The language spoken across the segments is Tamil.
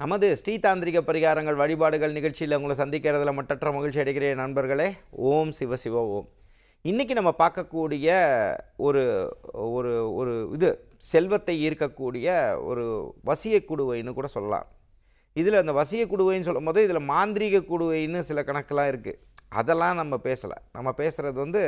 நமது ஸ்ரீதாந்திரிக பரிகாரங்கள் வழிபாடுகள் நிகழ்ச்சியில் உங்களை சந்திக்கிறதுல மட்டற்ற மகிழ்ச்சி அடைகிறேன் நண்பர்களே ஓம் சிவ சிவ ஓம் இன்றைக்கி நம்ம பார்க்கக்கூடிய ஒரு ஒரு ஒரு இது செல்வத்தை ஈர்க்கக்கூடிய ஒரு வசிய குடுவைன்னு கூட சொல்லலாம் இதில் அந்த வசிய குடுவைன்னு சொல்லும்போது இதில் மாந்திரீக குடுவைன்னு சில கணக்கெல்லாம் இருக்குது அதெல்லாம் நம்ம பேசலை நம்ம பேசுகிறது வந்து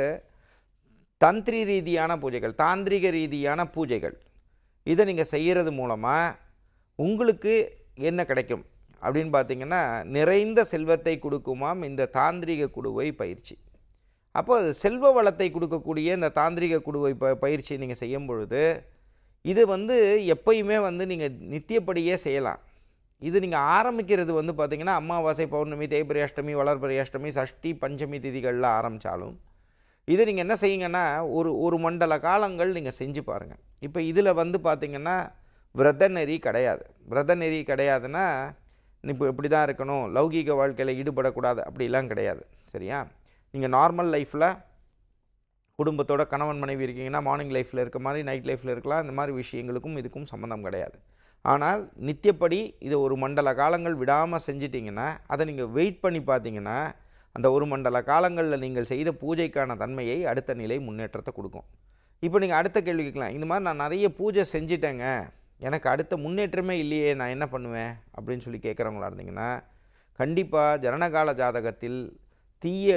தந்திரி ரீதியான பூஜைகள் தாந்திரிக ரீதியான பூஜைகள் இதை நீங்கள் செய்கிறது மூலமாக உங்களுக்கு என்ன கிடைக்கும் அப்படின்னு பார்த்தீங்கன்னா நிறைந்த செல்வத்தை கொடுக்குமாம் இந்த தாந்திரிக குடுவை பயிற்சி அப்போ அது செல்வ வளத்தை கொடுக்கக்கூடிய இந்த தாந்திரிக குடுவை ப பயிற்சி நீங்கள் செய்யும் பொழுது இது வந்து எப்பயுமே வந்து நீங்கள் நித்தியப்படியே செய்யலாம் இது நீங்கள் ஆரம்பிக்கிறது வந்து பார்த்திங்கன்னா அமாவாசை பௌர்ணமி தேய்பிரை அஷ்டமி வளர்பிறை அஷ்டமி சஷ்டி பஞ்சமி திதிகளில் ஆரம்பித்தாலும் இதை நீங்கள் என்ன செய்யுங்கன்னா ஒரு ஒரு மண்டல காலங்கள் நீங்கள் செஞ்சு பாருங்கள் இப்போ இதில் வந்து பார்த்திங்கன்னா விரத நெறி கிடையாது விரத நெறி கிடையாதுன்னா இப்போ இப்படி தான் இருக்கணும் லௌகீக வாழ்க்கையில் ஈடுபடக்கூடாது அப்படிலாம் கிடையாது சரியா நீங்கள் நார்மல் லைஃப்பில் குடும்பத்தோட கணவன் மனைவி இருக்கீங்கன்னா மார்னிங் லைஃப்பில் இருக்க மாதிரி நைட் லைஃப்பில் இருக்கலாம் இந்த மாதிரி விஷயங்களுக்கும் இதுக்கும் சம்மந்தம் கிடையாது ஆனால் நித்தியப்படி இதை ஒரு மண்டல காலங்கள் விடாமல் செஞ்சிட்டிங்கன்னா அதை நீங்கள் வெயிட் பண்ணி பார்த்தீங்கன்னா அந்த ஒரு மண்டல காலங்களில் நீங்கள் செய்த பூஜைக்கான தன்மையை அடுத்த நிலை முன்னேற்றத்தை கொடுக்கும் இப்போ நீங்கள் அடுத்த கேள்வி கேட்கலாம் இந்த மாதிரி நான் நிறைய பூஜை செஞ்சிட்டேங்க எனக்கு அடுத்த முன்னேற்றமே இல்லையே நான் என்ன பண்ணுவேன் அப்படின்னு சொல்லி கேட்குறவங்களா இருந்தீங்கன்னா கண்டிப்பாக ஜனனகால ஜாதகத்தில் தீய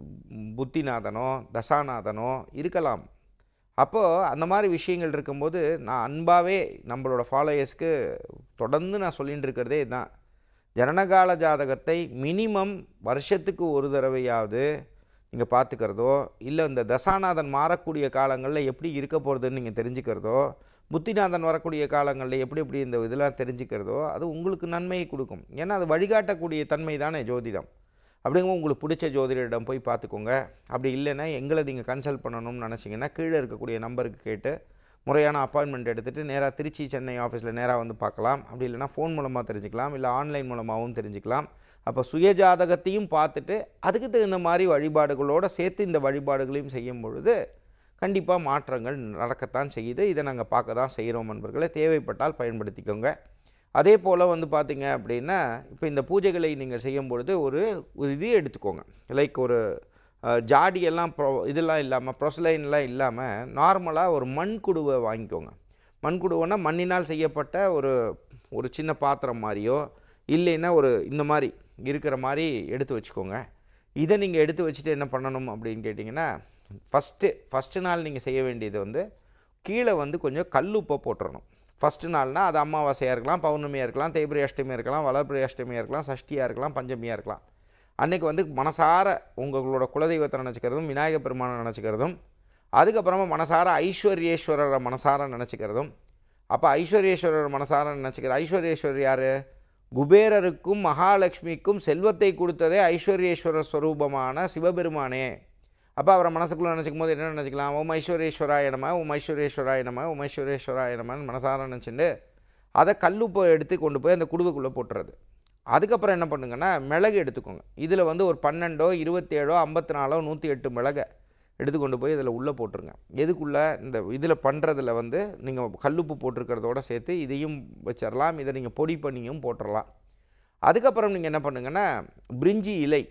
புத்திநாதனோ தசாநாதனோ இருக்கலாம் அப்போது அந்த மாதிரி விஷயங்கள் இருக்கும்போது நான் அன்பாகவே நம்மளோட ஃபாலோயர்ஸ்க்கு தொடர்ந்து நான் சொல்லிகிட்டு இருக்கிறதே இதுதான் ஜனனகால ஜாதகத்தை மினிமம் வருஷத்துக்கு ஒரு தடவையாவது நீங்கள் பார்த்துக்கிறதோ இல்லை இந்த தசாநாதன் மாறக்கூடிய காலங்களில் எப்படி இருக்க போகிறதுன்னு நீங்கள் தெரிஞ்சுக்கிறதோ புத்திநாதன் வரக்கூடிய காலங்களில் எப்படி எப்படி இந்த இதெல்லாம் தெரிஞ்சுக்கிறதோ அது உங்களுக்கு நன்மையை கொடுக்கும் ஏன்னா அது வழிகாட்டக்கூடிய தன்மை தானே ஜோதிடம் அப்படிங்கும்போது உங்களுக்கு பிடிச்ச ஜோதிடரிடம் போய் பார்த்துக்கோங்க அப்படி இல்லைன்னா எங்களை நீங்கள் கன்சல்ட் பண்ணணும்னு நினச்சிங்கன்னா கீழே இருக்கக்கூடிய நம்பருக்கு கேட்டு முறையான அப்பாயின்மெண்ட் எடுத்துகிட்டு நேராக திருச்சி சென்னை ஆஃபீஸில் நேராக வந்து பார்க்கலாம் அப்படி இல்லைனா ஃபோன் மூலமாக தெரிஞ்சுக்கலாம் இல்லை ஆன்லைன் மூலமாகவும் தெரிஞ்சுக்கலாம் அப்போ சுயஜாதகத்தையும் பார்த்துட்டு அதுக்கு தகுந்த மாதிரி வழிபாடுகளோடு சேர்த்து இந்த வழிபாடுகளையும் செய்யும் பொழுது கண்டிப்பாக மாற்றங்கள் நடக்கத்தான் செய்யுது இதை நாங்கள் பார்க்க தான் செய்கிறோம் நண்பர்களை தேவைப்பட்டால் பயன்படுத்திக்கோங்க அதே போல் வந்து பார்த்திங்க அப்படின்னா இப்போ இந்த பூஜைகளை நீங்கள் செய்யும் பொழுது ஒரு ஒரு இது எடுத்துக்கோங்க லைக் ஒரு ஜாடியெல்லாம் ப்ரொ இதெல்லாம் இல்லாமல் ப்ரொசலைன்லாம் இல்லாமல் நார்மலாக ஒரு மண் குடுவை வாங்கிக்கோங்க மண் குடுவைனா மண்ணினால் செய்யப்பட்ட ஒரு ஒரு சின்ன பாத்திரம் மாதிரியோ இல்லைன்னா ஒரு இந்த மாதிரி இருக்கிற மாதிரி எடுத்து வச்சுக்கோங்க இதை நீங்கள் எடுத்து வச்சுட்டு என்ன பண்ணணும் அப்படின்னு கேட்டிங்கன்னா ஃபஸ்ட்டு ஃபஸ்ட்டு நாள் நீங்கள் செய்ய வேண்டியது வந்து கீழே வந்து கொஞ்சம் கல்லுப்பை போட்டுறணும் ஃபஸ்ட்டு நாள்னால் அது அமாவாசையாக இருக்கலாம் பௌர்ணமியாக இருக்கலாம் தேய்பிரை அஷ்டமியாக இருக்கலாம் வளர்பிரை அஷ்டமியாக இருக்கலாம் சஷ்டியாக இருக்கலாம் பஞ்சமியாக இருக்கலாம் அன்றைக்கி வந்து மனசார உங்களோட குலதெய்வத்தை நினச்சிக்கிறதும் விநாயகர் பெருமானை நினச்சிக்கிறதும் அதுக்கப்புறமா மனசார ஐஸ்வர்யேஸ்வரரை மனசார நினச்சிக்கிறதும் அப்போ ஐஸ்வர்யேஸ்வரர் மனசார நினச்சிக்கிற ஐஸ்வர்யேஸ்வரர் யார் குபேரருக்கும் மகாலட்சுமிக்கும் செல்வத்தை கொடுத்ததே ஐஸ்வர்யேஸ்வரர் ஸ்வரூபமான சிவபெருமானே அப்போ அவரை மனசுக்குள்ளே நினச்சிக்கும் போது என்ன நினச்சிக்கலாம் ஓம் ஐஸ்வர்யேஸ்வராய நம ஓம் ஐஸ்வர்யேஸ்வராய நம ஓம் ஐஸ்வர்யேஸ்வராய நமன்னு மனசார நினச்சிட்டு அதை கல்லுப்பை எடுத்து கொண்டு போய் அந்த குடுவைக்குள்ளே போட்டுறது அதுக்கப்புறம் என்ன பண்ணுங்கன்னா மிளகு எடுத்துக்கோங்க இதில் வந்து ஒரு பன்னெண்டோ இருபத்தேழோ ஐம்பத்தி நாலோ நூற்றி எட்டு மிளகை எடுத்து கொண்டு போய் இதில் உள்ளே போட்டுருங்க எதுக்குள்ளே இந்த இதில் பண்ணுறதுல வந்து நீங்கள் கல்லுப்பு போட்டிருக்கிறதோட சேர்த்து இதையும் வச்சிடலாம் இதை நீங்கள் பொடி பண்ணியும் போட்டுடலாம் அதுக்கப்புறம் நீங்கள் என்ன பண்ணுங்கன்னா பிரிஞ்சி இலை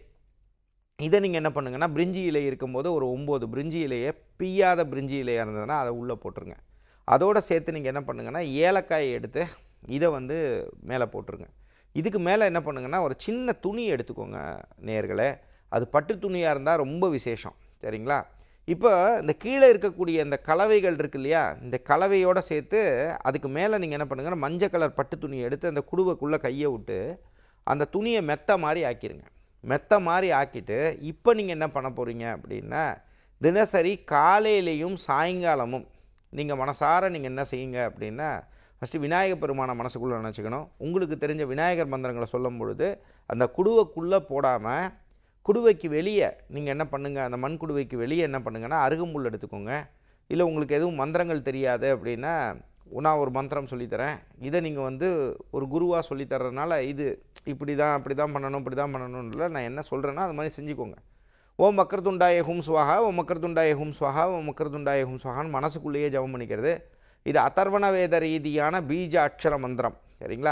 இதை நீங்கள் என்ன பண்ணுங்கன்னா பிரிஞ்சி இலை இருக்கும்போது ஒரு ஒம்பது பிரிஞ்சி இலையை பிய்யாத பிரிஞ்சி இலையாக இருந்ததுன்னா அதை உள்ளே போட்டுருங்க அதோடு சேர்த்து நீங்கள் என்ன பண்ணுங்கன்னா ஏலக்காயை எடுத்து இதை வந்து மேலே போட்டுருங்க இதுக்கு மேலே என்ன பண்ணுங்கன்னா ஒரு சின்ன துணி எடுத்துக்கோங்க நேர்களே அது பட்டு துணியாக இருந்தால் ரொம்ப விசேஷம் சரிங்களா இப்போ இந்த கீழே இருக்கக்கூடிய இந்த கலவைகள் இருக்கு இல்லையா இந்த கலவையோடு சேர்த்து அதுக்கு மேலே நீங்கள் என்ன பண்ணுங்கன்னா மஞ்சள் கலர் பட்டு துணியை எடுத்து அந்த குடுவைக்குள்ளே கையை விட்டு அந்த துணியை மெத்த மாதிரி ஆக்கிடுங்க மெத்த மாதிரி ஆக்கிட்டு இப்போ நீங்கள் என்ன பண்ண போகிறீங்க அப்படின்னா தினசரி காலையிலையும் சாயங்காலமும் நீங்கள் மனசார நீங்கள் என்ன செய்யுங்க அப்படின்னா ஃபஸ்ட்டு விநாயகர் பெருமான மனசுக்குள்ளே நினச்சிக்கணும் உங்களுக்கு தெரிஞ்ச விநாயகர் மந்திரங்களை சொல்லும் பொழுது அந்த குடுவைக்குள்ளே போடாமல் குடுவைக்கு வெளியே நீங்கள் என்ன பண்ணுங்கள் அந்த மண் குடுவைக்கு வெளியே என்ன பண்ணுங்கன்னா அருகம்புல் எடுத்துக்கோங்க இல்லை உங்களுக்கு எதுவும் மந்திரங்கள் தெரியாது அப்படின்னா நான் ஒரு மந்திரம் சொல்லித்தரேன் இதை நீங்கள் வந்து ஒரு குருவாக சொல்லித்தர்றதுனால இது இப்படி தான் அப்படி தான் பண்ணணும் இப்படி தான் பண்ணணும்ல நான் என்ன சொல்கிறேன்னா அது மாதிரி செஞ்சுக்கோங்க ஓம் மக்கர்துண்டாய ஹும் ஸ்வாஹா ஓம் மக்கர்துண்டாய ஹும் ஸ்வாஹா ஓம் மக்கர்துண்டாய ஹும் ஸ்வாஹான்னு மனசுக்குள்ளேயே ஜபம் பண்ணிக்கிறது இது அதர்வண வேத ரீதியான பீஜ அக்ஷர மந்திரம் சரிங்களா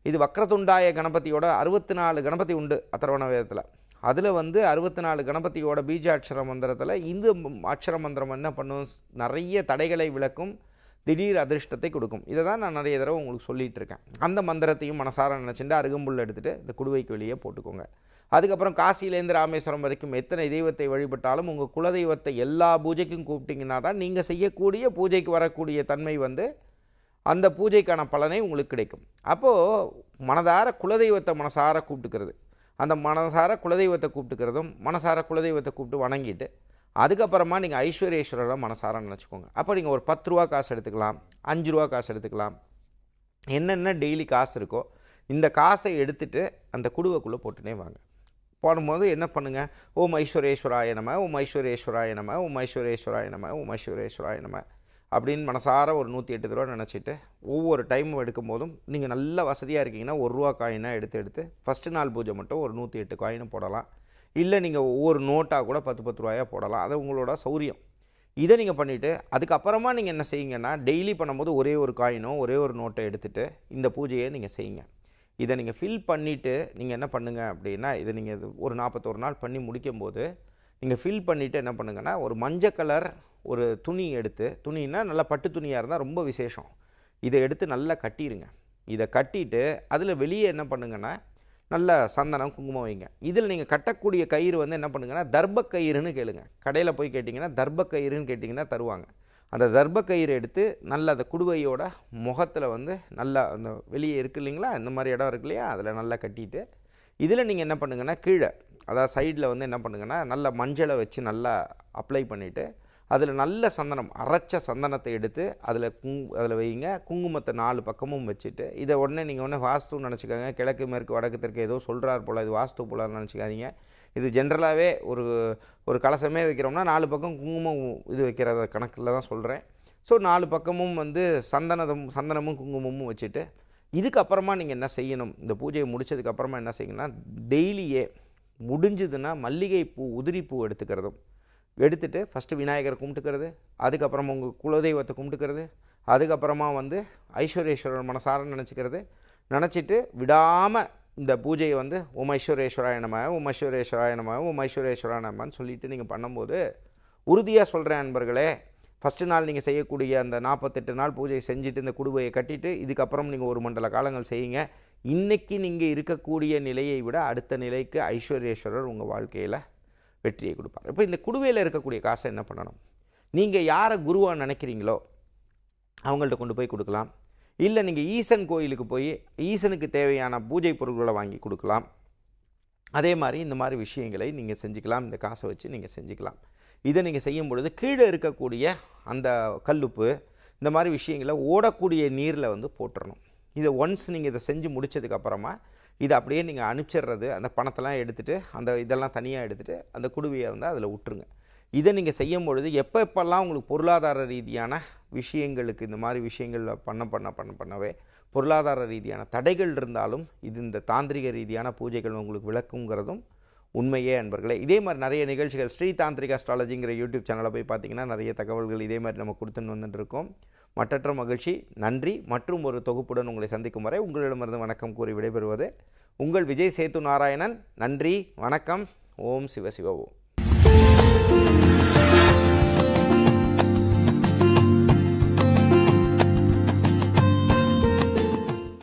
இது வக்ரதுண்டாய கணபதியோட அறுபத்தி நாலு கணபதி உண்டு அத்தர்வண வேதத்தில் அதில் வந்து அறுபத்தி நாலு கணபதியோட பீஜ அக்ஷர மந்திரத்தில் இந்த ம- அக்ஷர மந்திரம் என்ன பண்ணும் நிறைய தடைகளை விளக்கும் திடீர் அதிர்ஷ்டத்தை கொடுக்கும் இதை தான் நான் நிறைய தடவை உங்களுக்கு சொல்லிட்டு இருக்கேன் அந்த மந்திரத்தையும் மனசார நினச்சிட்டு அருகம்புல் எடுத்துகிட்டு இந்த குடுவைக்கு வெளியே போட்டுக்கோங்க அதுக்கப்புறம் காசியிலேருந்து ராமேஸ்வரம் வரைக்கும் எத்தனை தெய்வத்தை வழிபட்டாலும் உங்கள் குலதெய்வத்தை எல்லா பூஜைக்கும் கூப்பிட்டீங்கன்னா தான் நீங்கள் செய்யக்கூடிய பூஜைக்கு வரக்கூடிய தன்மை வந்து அந்த பூஜைக்கான பலனை உங்களுக்கு கிடைக்கும் அப்போது மனதார குலதெய்வத்தை மனசார கூப்பிட்டுக்கிறது அந்த மனசார குலதெய்வத்தை கூப்பிட்டுக்கிறதும் மனசார குலதெய்வத்தை கூப்பிட்டு வணங்கிட்டு அதுக்கப்புறமா நீங்கள் ஐஸ்வர்யேஸ்வரரை மனசார நினச்சிக்கோங்க அப்போ நீங்கள் ஒரு பத்து ரூபா காசு எடுத்துக்கலாம் அஞ்சு ரூபா காசு எடுத்துக்கலாம் என்னென்ன டெய்லி காசு இருக்கோ இந்த காசை எடுத்துட்டு அந்த குடுவைக்குள்ளே போட்டுனே வாங்க போடும்போது என்ன பண்ணுங்கள் ஓம் ஐஸ்வரேஸ்வராய நம ஓம் ஐஸ்வரேஸ்வராய நம ஓம் ஐஸ்வரேஸ்வராய நம ஓம் ஐஸ்வரேஸ்வராய நம அப்படின்னு மனசார ஒரு நூற்றி எட்டு தடவை நினச்சிட்டு ஒவ்வொரு டைமும் எடுக்கும்போதும் நீங்கள் நல்ல வசதியாக இருக்கீங்கன்னா ஒரு ரூபா காயினாக எடுத்து எடுத்து ஃபஸ்ட்டு நாள் பூஜை மட்டும் ஒரு நூற்றி எட்டு காயினும் போடலாம் இல்லை நீங்கள் ஒவ்வொரு நோட்டாக கூட பத்து பத்து ரூபாயாக போடலாம் அது உங்களோட சௌரியம் இதை நீங்கள் பண்ணிவிட்டு அதுக்கப்புறமா நீங்கள் என்ன செய்யுங்கன்னா டெய்லி பண்ணும்போது ஒரே ஒரு காயினோ ஒரே ஒரு நோட்டை எடுத்துகிட்டு இந்த பூஜையை நீங்கள் செய்யுங்க இதை நீங்கள் ஃபில் பண்ணிவிட்டு நீங்கள் என்ன பண்ணுங்க அப்படின்னா இதை நீங்கள் இது ஒரு நாற்பத்தோரு நாள் பண்ணி முடிக்கும்போது நீங்கள் ஃபில் பண்ணிவிட்டு என்ன பண்ணுங்கன்னா ஒரு மஞ்சள் கலர் ஒரு துணி எடுத்து துணின்னா நல்லா பட்டு துணியாக இருந்தால் ரொம்ப விசேஷம் இதை எடுத்து நல்லா கட்டிடுங்க இதை கட்டிட்டு அதில் வெளியே என்ன பண்ணுங்கன்னா நல்ல சந்தனம் குங்குமம் வைங்க இதில் நீங்கள் கட்டக்கூடிய கயிறு வந்து என்ன பண்ணுங்கன்னா தர்ப கயிறுன்னு கேளுங்க கடையில் போய் கேட்டிங்கன்னா தர்ப கயிறுன்னு கேட்டிங்கன்னா தருவாங்க அந்த தர்ப கயிறு எடுத்து நல்ல அந்த குடுவையோட முகத்தில் வந்து நல்லா அந்த வெளியே இருக்கு இல்லைங்களா இந்த மாதிரி இடம் இருக்கு இல்லையா அதில் நல்லா கட்டிட்டு இதில் நீங்கள் என்ன பண்ணுங்கன்னா கீழே அதாவது சைடில் வந்து என்ன பண்ணுங்கன்னா நல்ல மஞ்சளை வச்சு நல்லா அப்ளை பண்ணிவிட்டு அதில் நல்ல சந்தனம் அரைச்ச சந்தனத்தை எடுத்து அதில் குங் அதில் வைங்க குங்குமத்தை நாலு பக்கமும் வச்சுட்டு இதை உடனே நீங்கள் உடனே வாஸ்துன்னு நினச்சிக்கோங்க கிழக்கு மேற்கு வடக்கு தெற்கு ஏதோ சொல்கிறார் போல் இது வாஸ்து போல நினச்சிக்காதீங்க இது ஜென்ரலாகவே ஒரு ஒரு கலசமே வைக்கிறோம்னா நாலு பக்கம் குங்குமம் இது வைக்கிற கணக்கில் தான் சொல்கிறேன் ஸோ நாலு பக்கமும் வந்து சந்தனதும் சந்தனமும் குங்குமமும் வச்சுட்டு இதுக்கப்புறமா நீங்கள் என்ன செய்யணும் இந்த பூஜையை முடிச்சதுக்கப்புறமா என்ன செய்யணும்னா டெய்லியே முடிஞ்சதுன்னா மல்லிகைப்பூ உதிரிப்பூ எடுத்துக்கிறதும் எடுத்துட்டு ஃபஸ்ட்டு விநாயகரை கும்பிட்டுக்கிறது அதுக்கப்புறமா உங்கள் குலதெய்வத்தை கும்பிட்டுக்கிறது அதுக்கப்புறமா வந்து ஐஸ்வர்யேஸ்வரர் மனசார நினச்சிக்கிறது நினச்சிட்டு விடாமல் இந்த பூஜையை வந்து ஓம் ஐஸ்வரேஸ்வராய நம ஓம் ஐஸ்வரேஸ்வராய நம ஓம் ஐஸ்வரேஸ்வராய நமன்னு சொல்லிட்டு நீங்கள் பண்ணும்போது உறுதியாக சொல்கிறேன் அன்பர்களே ஃபஸ்ட்டு நாள் நீங்கள் செய்யக்கூடிய அந்த நாற்பத்தெட்டு நாள் பூஜை செஞ்சுட்டு இந்த குடுவையை கட்டிட்டு இதுக்கப்புறம் நீங்கள் ஒரு மண்டல காலங்கள் செய்யுங்க இன்றைக்கி நீங்கள் இருக்கக்கூடிய நிலையை விட அடுத்த நிலைக்கு ஐஸ்வர்யேஸ்வரர் உங்கள் வாழ்க்கையில் வெற்றியை கொடுப்பார் இப்போ இந்த குடுவையில் இருக்கக்கூடிய காசை என்ன பண்ணணும் நீங்கள் யாரை குருவாக நினைக்கிறீங்களோ அவங்கள்ட்ட கொண்டு போய் கொடுக்கலாம் இல்லை நீங்கள் ஈசன் கோயிலுக்கு போய் ஈசனுக்கு தேவையான பூஜை பொருட்களை வாங்கி கொடுக்கலாம் அதே மாதிரி இந்த மாதிரி விஷயங்களை நீங்கள் செஞ்சுக்கலாம் இந்த காசை வச்சு நீங்கள் செஞ்சுக்கலாம் இதை நீங்கள் செய்யும் பொழுது கீழே இருக்கக்கூடிய அந்த கல்லுப்பு இந்த மாதிரி விஷயங்களை ஓடக்கூடிய நீரில் வந்து போட்டுறணும் இதை ஒன்ஸ் நீங்கள் இதை செஞ்சு முடிச்சதுக்கப்புறமா இதை அப்படியே நீங்கள் அனுப்பிச்சிடுறது அந்த பணத்தெல்லாம் எடுத்துகிட்டு அந்த இதெல்லாம் தனியாக எடுத்துகிட்டு அந்த குடுவையை வந்து அதில் விட்டுருங்க இதை நீங்கள் செய்யும் பொழுது எப்போ எப்பெல்லாம் உங்களுக்கு பொருளாதார ரீதியான விஷயங்களுக்கு இந்த மாதிரி விஷயங்கள் பண்ண பண்ண பண்ண பண்ணவே பொருளாதார ரீதியான தடைகள் இருந்தாலும் இது இந்த தாந்திரிக ரீதியான பூஜைகள் உங்களுக்கு விளக்குங்கிறதும் உண்மையே அன்பர்களே இதே மாதிரி நிறைய நிகழ்ச்சிகள் ஸ்ரீ தாந்திரிக் அஸ்ட்ராலஜிங்கிற யூடியூப் சேனலை போய் பார்த்தீங்கன்னா நிறைய தகவல்கள் இதே மாதிரி நம்ம கொடுத்துன்னு வந்துட்டு இருக்கோம் மற்றற்ற மகிழ்ச்சி நன்றி மற்றும் ஒரு தொகுப்புடன் உங்களை சந்திக்கும் வரை உங்களிடமிருந்து வணக்கம் கூறி விடைபெறுவது உங்கள் விஜய் சேத்து நாராயணன் நன்றி வணக்கம் ஓம் சிவ சிவ ஓம்